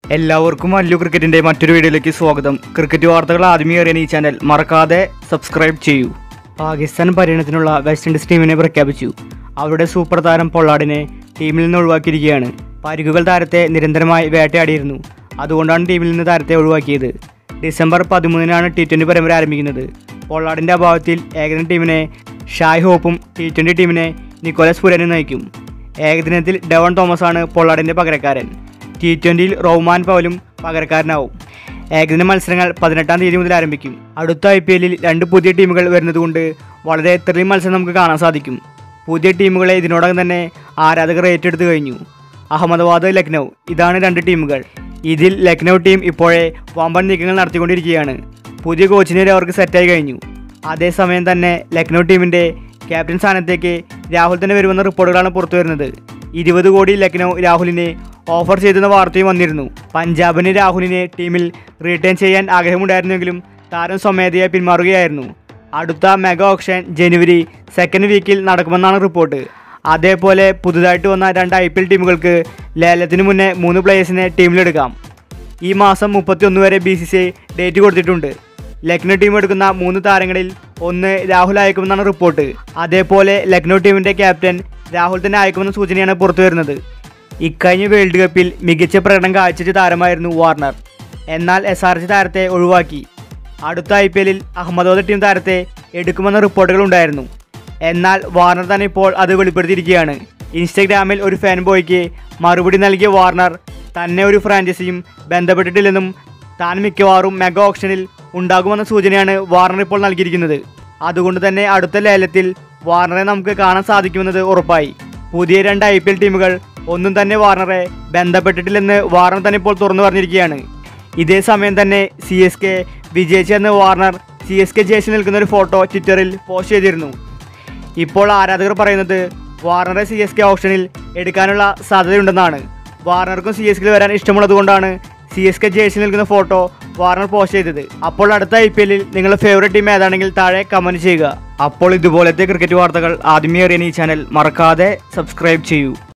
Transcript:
എല്ലാവർക്കും അല്ലു ക്രിക്കറ്റിന്റെ മറ്റൊരു വീഡിയോയിലേക്ക് സ്വാഗതം ക്രിക്കറ്റ് വാർത്തകൾ ആദ്യമേ അറിയാൻ ഈ ചാനൽ മറക്കാതെ സബ്സ്ക്രൈബ് ചെയ്യൂ പാകിസ്ഥാൻ പര്യടനത്തിനുള്ള വെസ്റ്റ് ഇൻഡീസ് ടീമിനെ പ്രഖ്യാപിച്ചു അവരുടെ സൂപ്പർ താരം പൊള്ളാടിനെ ടീമിൽ നിന്ന് ഒഴിവാക്കിയിരിക്കുകയാണ് പരിക്കുകൾ താരത്തെ നിരന്തരമായി വേട്ടയാടിയിരുന്നു അതുകൊണ്ടാണ് ടീമിൽ നിന്ന് താരത്തെ ഒഴിവാക്കിയത് ഡിസംബർ പതിമൂന്നിനാണ് ടി ട്വൻ്റി പരമ്പര ആരംഭിക്കുന്നത് പൊള്ളാടിൻ്റെ അഭാവത്തിൽ ഏകദിന ടീമിനെ ഷായ് ഹോപ്പും ടി ട്വൻ്റി ടീമിനെ നിക്കോലസ് പുരനും നയിക്കും ഏകദിനത്തിൽ ഡെവൺ തോമസാണ് പൊള്ളാടിൻ്റെ പകരക്കാരൻ ടി ട്വൻ്റിയിൽ റോമാൻ പവലും പകരക്കാരനാവും ഏകദിന മത്സരങ്ങൾ പതിനെട്ടാം തീയതി മുതൽ ആരംഭിക്കും അടുത്ത ഐ പി എല്ലിൽ രണ്ട് പുതിയ ടീമുകൾ വരുന്നതുകൊണ്ട് വളരെ ത്രില്ലിംഗ് മത്സരം നമുക്ക് കാണാൻ സാധിക്കും പുതിയ ടീമുകളെ ഇതിനോടകം തന്നെ ആരാധകർ ഏറ്റെടുത്തു കഴിഞ്ഞു അഹമ്മദാബാദ് ലക്നൗ ഇതാണ് രണ്ട് ടീമുകൾ ഇതിൽ ലക്നൗ ടീം ഇപ്പോഴേ വമ്പൻ നീക്കങ്ങൾ നടത്തിക്കൊണ്ടിരിക്കുകയാണ് പുതിയ കോച്ചിനെ അവർക്ക് സെറ്റായി കഴിഞ്ഞു അതേസമയം തന്നെ ലക്നൗ ടീമിൻ്റെ ക്യാപ്റ്റൻ സ്ഥാനത്തേക്ക് രാഹുൽ തന്നെ വരുമെന്ന റിപ്പോർട്ടുകളാണ് പുറത്തു വരുന്നത് ഇരുപത് കോടി ലക്നൗ രാഹുലിനെ ഓഫർ ചെയ്തെന്ന വാർത്തയും വന്നിരുന്നു പഞ്ചാബിന് രാഹുലിനെ ടീമിൽ റീറ്റേൺ ചെയ്യാൻ ആഗ്രഹമുണ്ടായിരുന്നെങ്കിലും താരം സ്വമേധയാ പിന്മാറുകയായിരുന്നു അടുത്ത മെഗാ ഓപ്ഷൻ ജനുവരി സെക്കൻഡ് വീക്കിൽ നടക്കുമെന്നാണ് റിപ്പോർട്ട് അതേപോലെ പുതുതായിട്ട് വന്ന രണ്ട് ഐ പി എൽ ടീമുകൾക്ക് ലേലത്തിന് മുന്നേ മൂന്ന് പ്ലേയേഴ്സിനെ ടീമിലെടുക്കാം ഈ മാസം മുപ്പത്തിയൊന്ന് വരെ B C C I date കൊടുത്തിട്ടുണ്ട് ലക്നൗ ടീം എടുക്കുന്ന മൂന്ന് താരങ്ങളിൽ ഒന്ന് രാഹുൽ അയക്കുമെന്നാണ് റിപ്പോർട്ട് അതേപോലെ ലക്നൗ ടീമിൻ്റെ ക്യാപ്റ്റൻ രാഹുൽ തന്നെ അയക്കുമെന്ന സൂചനയാണ് പുറത്തു വരുന്നത് ഇക്കഴിഞ്ഞ വേൾഡ് കപ്പിൽ മികച്ച പ്രകടനം കാഴ്ചവെച്ച താരമായിരുന്നു വാർണർ എന്നാൽ എസ് ആർ ജി താരത്തെ ഒഴിവാക്കി അടുത്ത ഐ പി എല്ലിൽ അഹമ്മദാബാദ് ടീം താരത്തെ എടുക്കുമെന്ന റിപ്പോർട്ടുകൾ ഉണ്ടായിരുന്നു എന്നാൽ വാർണർ തന്നെ ഇപ്പോൾ അത് വെളിപ്പെടുത്തിയിരിക്കുകയാണ് ഇൻസ്റ്റഗ്രാമിൽ ഒരു ഫാൻ ബോയ്ക്ക് മറുപടി നൽകിയ വാർണർ തന്നെ ഒരു ഫ്രാഞ്ചൈസിയും ബന്ധപ്പെട്ടിട്ടില്ലെന്നും താൻ മിക്കവാറും മെഗാ ഓപ്ഷനിൽ ഉണ്ടാകുമെന്ന സൂചനയാണ് വാർണർ ഇപ്പോൾ നൽകിയിരിക്കുന്നത് അതുകൊണ്ട് തന്നെ അടുത്ത ലേലത്തിൽ വാർണറെ നമുക്ക് കാണാൻ സാധിക്കുമെന്നത് ഉറപ്പായി പുതിയ രണ്ട് ഐ പി എൽ ടീമുകൾ ഒന്നും തന്നെ വാർണറെ ബന്ധപ്പെട്ടിട്ടില്ലെന്ന് വാർണർ തന്നെ ഇപ്പോൾ തുറന്നു പറഞ്ഞിരിക്കുകയാണ് ഇതേ സമയം തന്നെ സി എസ് കെ വിജയിച്ചെന്ന് Warner C S K jersey നിൽക്കുന്ന ഒരു ഫോട്ടോ ട്വിറ്ററിൽ പോസ്റ്റ് ചെയ്തിരുന്നു ഇപ്പോൾ ആരാധകർ പറയുന്നത് വാർണറെ സി എസ് കെ ഓപ്ഷനിൽ എടുക്കാനുള്ള സാധ്യതയുണ്ടെന്നാണ് വാർണർക്കും സി എസ് കെയിൽ വരാൻ ഇഷ്ടമുള്ളതുകൊണ്ടാണ് സി എസ് കെ ജേഴ്സി നിൽക്കുന്ന ഫോട്ടോ വാർണർ പോസ്റ്റ് ചെയ്തത് അപ്പോൾ അടുത്ത ഐ പി എല്ലിൽ നിങ്ങളുടെ ഫേവറേറ്റ് ടീം ഏതാണെങ്കിൽ താഴെ കമൻറ്റ് ചെയ്യുക അപ്പോൾ ഇതുപോലത്തെ ക്രിക്കറ്റ് വാർത്തകൾ ആദ്യമേ അറിയാൻ ഈ ചാനൽ മറക്കാതെ സബ്സ്ക്രൈബ് ചെയ്യൂ